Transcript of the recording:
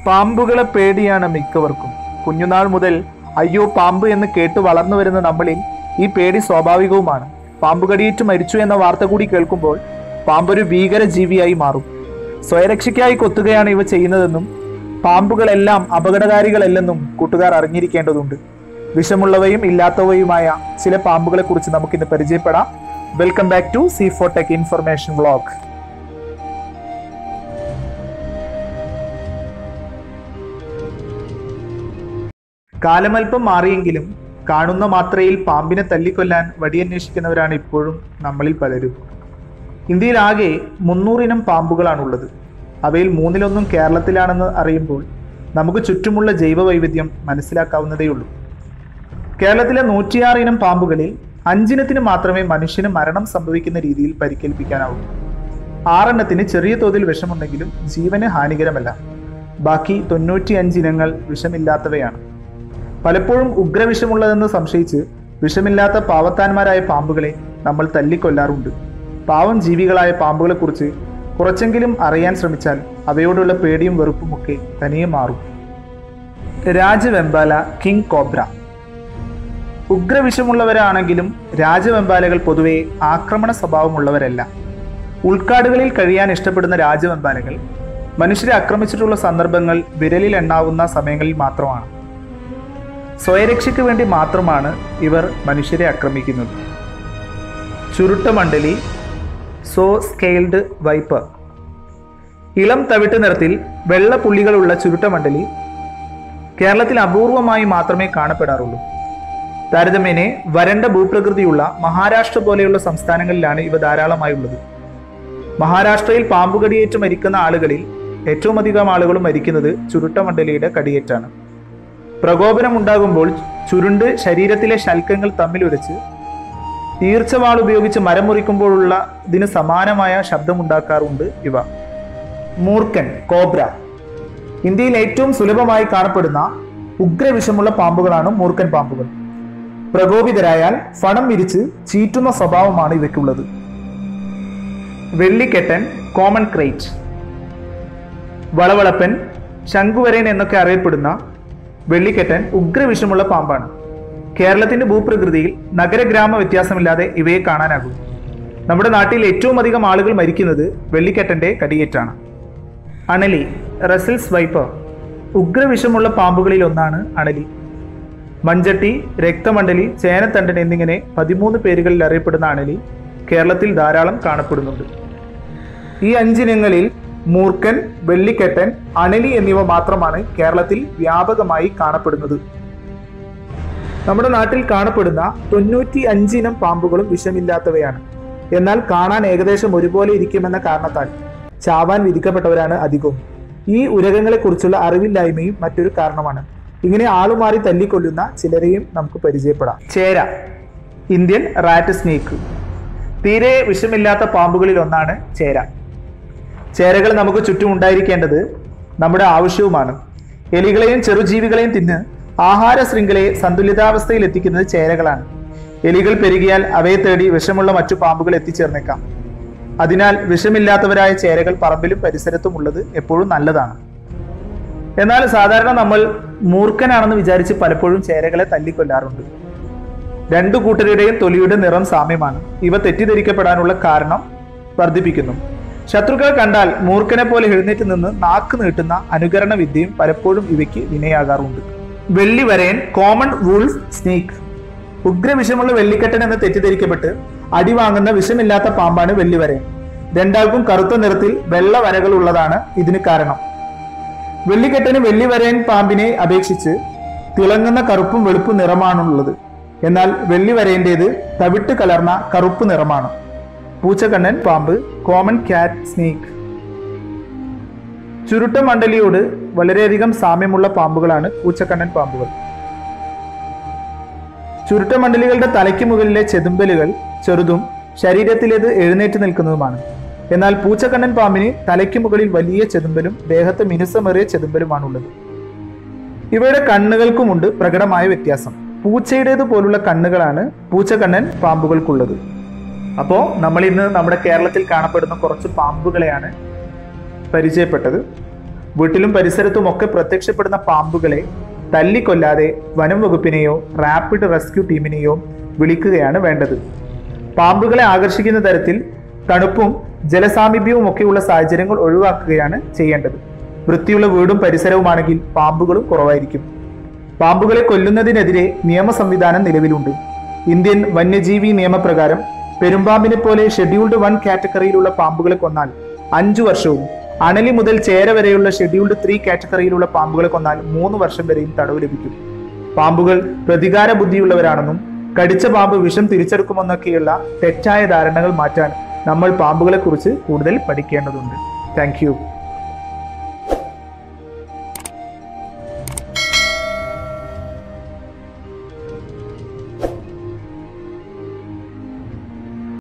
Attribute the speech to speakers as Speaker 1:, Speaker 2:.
Speaker 1: പാമ്പുകളെ പേടിയാണ് മിക്കവർക്കും കുഞ്ഞുനാൾ മുതൽ അയ്യോ പാമ്പ് എന്ന് കേട്ട് വളർന്നു വരുന്ന നമ്മളിൽ ഈ പേടി സ്വാഭാവികവുമാണ് പാമ്പ് കടിയേറ്റ് മരിച്ചു എന്ന വാർത്ത കൂടി കേൾക്കുമ്പോൾ പാമ്പൊരു ഭീകര ജീവിയായി മാറും സ്വയരക്ഷയ്ക്കായി കൊത്തുകയാണ് ഇവ ചെയ്യുന്നതെന്നും പാമ്പുകളെല്ലാം അപകടകാരികളല്ലെന്നും കൂട്ടുകാർ അറിഞ്ഞിരിക്കേണ്ടതുണ്ട് വിഷമുള്ളവയും ഇല്ലാത്തവയുമായ ചില പാമ്പുകളെ കുറിച്ച് നമുക്കിന്ന് പരിചയപ്പെടാം welcome back to C four tech information vlog കാലമൽപ്പം മാറിയെങ്കിലും കാണുന്ന മാത്രയിൽ പാമ്പിനെ തല്ലിക്കൊല്ലാൻ വടിയന്വേഷിക്കുന്നവരാണ് ഇപ്പോഴും നമ്മളിൽ പലരും ഇന്ത്യയിലാകെ മുന്നൂറിനം പാമ്പുകളാണുള്ളത് അവയിൽ മൂന്നിലൊന്നും കേരളത്തിലാണെന്ന് അറിയുമ്പോൾ നമുക്ക് ചുറ്റുമുള്ള ജൈവവൈവിധ്യം മനസ്സിലാക്കാവുന്നതേയുള്ളൂ കേരളത്തിലെ നൂറ്റിയാറ് ഇനം പാമ്പുകളിൽ അഞ്ചിനത്തിന് മാത്രമേ മനുഷ്യന് മരണം സംഭവിക്കുന്ന രീതിയിൽ പരിക്കേൽപ്പിക്കാനാവൂ ആറെണ്ണത്തിന് ചെറിയ തോതിൽ വിഷമുണ്ടെങ്കിലും ജീവന് ഹാനികരമല്ല ബാക്കി തൊണ്ണൂറ്റി അഞ്ച് ഇനങ്ങൾ വിഷമില്ലാത്തവയാണ് പലപ്പോഴും ഉഗ്രവിഷമുള്ളതെന്ന് സംശയിച്ച് വിഷമില്ലാത്ത പാവത്താന്മാരായ പാമ്പുകളെ നമ്മൾ തല്ലിക്കൊല്ലാറുണ്ട് പാവം ജീവികളായ പാമ്പുകളെക്കുറിച്ച് കുറച്ചെങ്കിലും അറിയാൻ ശ്രമിച്ചാൽ അവയോടുള്ള പേടിയും വെറുപ്പുമൊക്കെ തനിയെ മാറും രാജവെമ്പാല കിങ് കോബ്ര ഉഗ്രവിഷമുള്ളവരാണെങ്കിലും രാജവെമ്പാലകൾ പൊതുവെ ആക്രമണ സ്വഭാവമുള്ളവരല്ല ഉൾക്കാടുകളിൽ കഴിയാൻ ഇഷ്ടപ്പെടുന്ന രാജവെമ്പാലകൾ മനുഷ്യരെ ആക്രമിച്ചിട്ടുള്ള സന്ദർഭങ്ങൾ വിരലിൽ എണ്ണാവുന്ന സമയങ്ങളിൽ മാത്രമാണ് സ്വയരക്ഷയ്ക്ക് വേണ്ടി മാത്രമാണ് ഇവർ മനുഷ്യരെ ആക്രമിക്കുന്നത് ചുരുട്ടമണ്ഡലി സോ സ്കെയിൽഡ് വൈപ്പർ ഇളം തവിട്ട് നിറത്തിൽ വെള്ള പുള്ളികളുള്ള ചുരുട്ടമണ്ഡലി കേരളത്തിൽ അപൂർവമായി മാത്രമേ കാണപ്പെടാറുള്ളൂ താരതമ്യേനെ വരണ്ട ഭൂപ്രകൃതിയുള്ള മഹാരാഷ്ട്ര പോലെയുള്ള സംസ്ഥാനങ്ങളിലാണ് ഇവ ധാരാളമായി ഉള്ളത് മഹാരാഷ്ട്രയിൽ പാമ്പ് കടിയേറ്റ് മരിക്കുന്ന ആളുകളിൽ ഏറ്റവും അധികം ആളുകളും മരിക്കുന്നത് ചുരുട്ടമണ്ഡലിയുടെ കടിയേറ്റാണ് പ്രകോപനം ഉണ്ടാകുമ്പോൾ ചുരുണ്ട് ശരീരത്തിലെ ശൽക്കങ്ങൾ തമ്മിലുരച്ച് ഈർച്ചവാൾ ഉപയോഗിച്ച് മരം മുറിക്കുമ്പോഴുള്ള ഇതിന് സമാനമായ ശബ്ദമുണ്ടാക്കാറുണ്ട് ഇവ മൂർക്കൻ കോബ്ര ഇന്ത്യയിൽ ഏറ്റവും സുലഭമായി കാണപ്പെടുന്ന ഉഗ്രവിഷമുള്ള പാമ്പുകളാണ് മൂർക്കൻ പാമ്പുകൾ പ്രകോപിതരായാൽ ഫണം വിരിച്ച് ചീറ്റുന്ന സ്വഭാവമാണ് ഇവയ്ക്കുള്ളത് വെള്ളിക്കെട്ടൻ കോമൺ ക്രൈറ്റ് വളവളപ്പൻ ശംഖുവരൻ എന്നൊക്കെ അറിയപ്പെടുന്ന വെള്ളിക്കെട്ടൻ ഉഗ്രവിഷമുള്ള പാമ്പാണ് കേരളത്തിന്റെ ഭൂപ്രകൃതിയിൽ നഗരഗ്രാമ വ്യത്യാസമില്ലാതെ ഇവയെ കാണാനാകും നമ്മുടെ നാട്ടിൽ ഏറ്റവും അധികം ആളുകൾ മരിക്കുന്നത് വെള്ളിക്കെട്ടന്റെ കടിയേറ്റാണ് അണലി റസിൽസ് വൈപ്പർ ഉഗ്രവിഷമുള്ള പാമ്പുകളിൽ ഒന്നാണ് അണലി മഞ്ചട്ടി രക്തമണ്ഡലി ചേനത്തണ്ടൻ എന്നിങ്ങനെ പതിമൂന്ന് പേരുകളിൽ അറിയപ്പെടുന്ന അണലി കേരളത്തിൽ ധാരാളം കാണപ്പെടുന്നുണ്ട് ഈ അഞ്ചിനങ്ങളിൽ മൂർക്കൻ വെള്ളിക്കെട്ടൻ അണലി എന്നിവ മാത്രമാണ് കേരളത്തിൽ വ്യാപകമായി കാണപ്പെടുന്നത് നമ്മുടെ നാട്ടിൽ കാണപ്പെടുന്ന തൊണ്ണൂറ്റി അഞ്ചിനം പാമ്പുകളും വിഷമില്ലാത്തവയാണ് എന്നാൽ കാണാൻ ഏകദേശം ഒരുപോലെ ഇരിക്കുമെന്ന കാരണത്താൽ ചാവാൻ വിധിക്കപ്പെട്ടവരാണ് അധികവും ഈ ഉരകങ്ങളെക്കുറിച്ചുള്ള അറിവില്ലായ്മയും മറ്റൊരു കാരണമാണ് ഇങ്ങനെ ആളുമാറി തല്ലിക്കൊല്ലുന്ന ചിലരെയും നമുക്ക് പരിചയപ്പെടാം ചേര ഇന്ത്യൻ റാറ്റ് സ്നേക്ക് തീരെ വിഷമില്ലാത്ത പാമ്പുകളിൽ ഒന്നാണ് ചേര ചേരകൾ നമുക്ക് ചുറ്റും ഉണ്ടായിരിക്കേണ്ടത് നമ്മുടെ ആവശ്യവുമാണ് എലികളെയും ചെറുജീവികളെയും തിന്ന് ആഹാര ശൃംഖലയെ സന്തുലിതാവസ്ഥയിൽ എത്തിക്കുന്നത് ചേരകളാണ് എലികൾ പെരുകിയാൽ അവയെ തേടി വിഷമുള്ള മറ്റു പാമ്പുകൾ എത്തിച്ചേർന്നേക്കാം അതിനാൽ വിഷമില്ലാത്തവരായ ചേരകൾ പറമ്പിലും പരിസരത്തും ഉള്ളത് എപ്പോഴും നല്ലതാണ് എന്നാൽ സാധാരണ നമ്മൾ മൂർഖനാണെന്ന് വിചാരിച്ച് പലപ്പോഴും ചേരകളെ തല്ലിക്കൊല്ലാറുണ്ട് രണ്ടു കൂട്ടരുടെയും തൊലിയുടെ നിറം സാമ്യമാണ് ഇവ തെറ്റിദ്ധരിക്കപ്പെടാനുള്ള കാരണം വർദ്ധിപ്പിക്കുന്നു ശത്രുക്കൾ കണ്ടാൽ മൂർഖനെ പോലെ എഴുന്നേറ്റ് നിന്ന് നാക്ക് നീട്ടുന്ന അനുകരണ വിദ്യയും പലപ്പോഴും ഇവയ്ക്ക് വിനയാകാറുണ്ട് വെള്ളി വരയൻ കോമൺ വൂൾഫ് സ്നേക്ക് ഉഗ്രവിഷമുള്ള വെള്ളിക്കെട്ടൻ എന്ന് തെറ്റിദ്ധരിക്കപ്പെട്ട് അടി വാങ്ങുന്ന വിഷമില്ലാത്ത പാമ്പാണ് വെള്ളിവരയൻ രണ്ടാൾക്കും കറുത്ത നിറത്തിൽ വെള്ള വരകൾ ഉള്ളതാണ് ഇതിന് കാരണം വെള്ളിക്കെട്ടന് വെള്ളിവരയൻ പാമ്പിനെ അപേക്ഷിച്ച് തിളങ്ങുന്ന കറുപ്പും വെളുപ്പും നിറമാണുള്ളത് എന്നാൽ വെള്ളിവരയന്റേത് തവിട്ട് കലർന്ന കറുപ്പ് നിറമാണ് പൂച്ചക്കണ്ണൻ പാമ്പ് കോമൺ ക്യാറ്റ് സ്നേക്ക് ചുരുട്ട മണ്ഡലിയോട് വളരെയധികം സാമ്യമുള്ള പാമ്പുകളാണ് പൂച്ചക്കണ്ണൻ പാമ്പുകൾ ചുരുട്ട മണ്ഡലികളുടെ തലയ്ക്ക് മുകളിലെ ചെതുമ്പലുകൾ ചെറുതും ശരീരത്തിലേത് എഴുന്നേറ്റ് നിൽക്കുന്നതുമാണ് എന്നാൽ പൂച്ചക്കണ്ണൻ പാമ്പിന് തലയ്ക്ക് മുകളിൽ വലിയ ചെതുമ്പലും ദേഹത്ത് മിനുസമേറിയ ചെതുമ്പലുമാണുള്ളത് ഇവയുടെ കണ്ണുകൾക്കുമുണ്ട് പ്രകടമായ വ്യത്യാസം പൂച്ചയുടേത് പോലുള്ള കണ്ണുകളാണ് പൂച്ചക്കണ്ണൻ പാമ്പുകൾക്കുള്ളത് അപ്പോൾ നമ്മൾ ഇന്ന് നമ്മുടെ കേരളത്തിൽ കാണപ്പെടുന്ന കുറച്ച് പാമ്പുകളെയാണ് പരിചയപ്പെട്ടത് വീട്ടിലും പരിസരത്തും ഒക്കെ പ്രത്യക്ഷപ്പെടുന്ന പാമ്പുകളെ തല്ലിക്കൊല്ലാതെ വനം വകുപ്പിനെയോ റാപ്പിഡ് റെസ്ക്യൂ ടീമിനെയോ വിളിക്കുകയാണ് വേണ്ടത് പാമ്പുകളെ ആകർഷിക്കുന്ന തരത്തിൽ തണുപ്പും ജലസാമീപ്യവും ഒക്കെയുള്ള സാഹചര്യങ്ങൾ ഒഴിവാക്കുകയാണ് ചെയ്യേണ്ടത് വൃത്തിയുള്ള വീടും പരിസരവുമാണെങ്കിൽ പാമ്പുകളും കുറവായിരിക്കും പാമ്പുകളെ കൊല്ലുന്നതിനെതിരെ നിയമ സംവിധാനം നിലവിലുണ്ട് ഇന്ത്യൻ വന്യജീവി നിയമപ്രകാരം പെരുമ്പാമ്പിനെ പോലെ ഷെഡ്യൂൾഡ് വൺ കാറ്റഗറിയിലുള്ള പാമ്പുകളെ കൊന്നാൽ അഞ്ചു വർഷവും അണലി മുതൽ ചേര വരെയുള്ള ഷെഡ്യൂൾഡ് ത്രീ കാറ്റഗറിയിലുള്ള പാമ്പുകളെ കൊന്നാൽ മൂന്ന് വർഷം വരെയും തടവ് ലഭിക്കും പാമ്പുകൾ പ്രതികാര ബുദ്ധിയുള്ളവരാണെന്നും കടിച്ച പാമ്പ് വിഷം തിരിച്ചെടുക്കുമെന്നൊക്കെയുള്ള തെറ്റായ ധാരണകൾ മാറ്റാൻ നമ്മൾ പാമ്പുകളെക്കുറിച്ച് കൂടുതൽ പഠിക്കേണ്ടതുണ്ട് താങ്ക്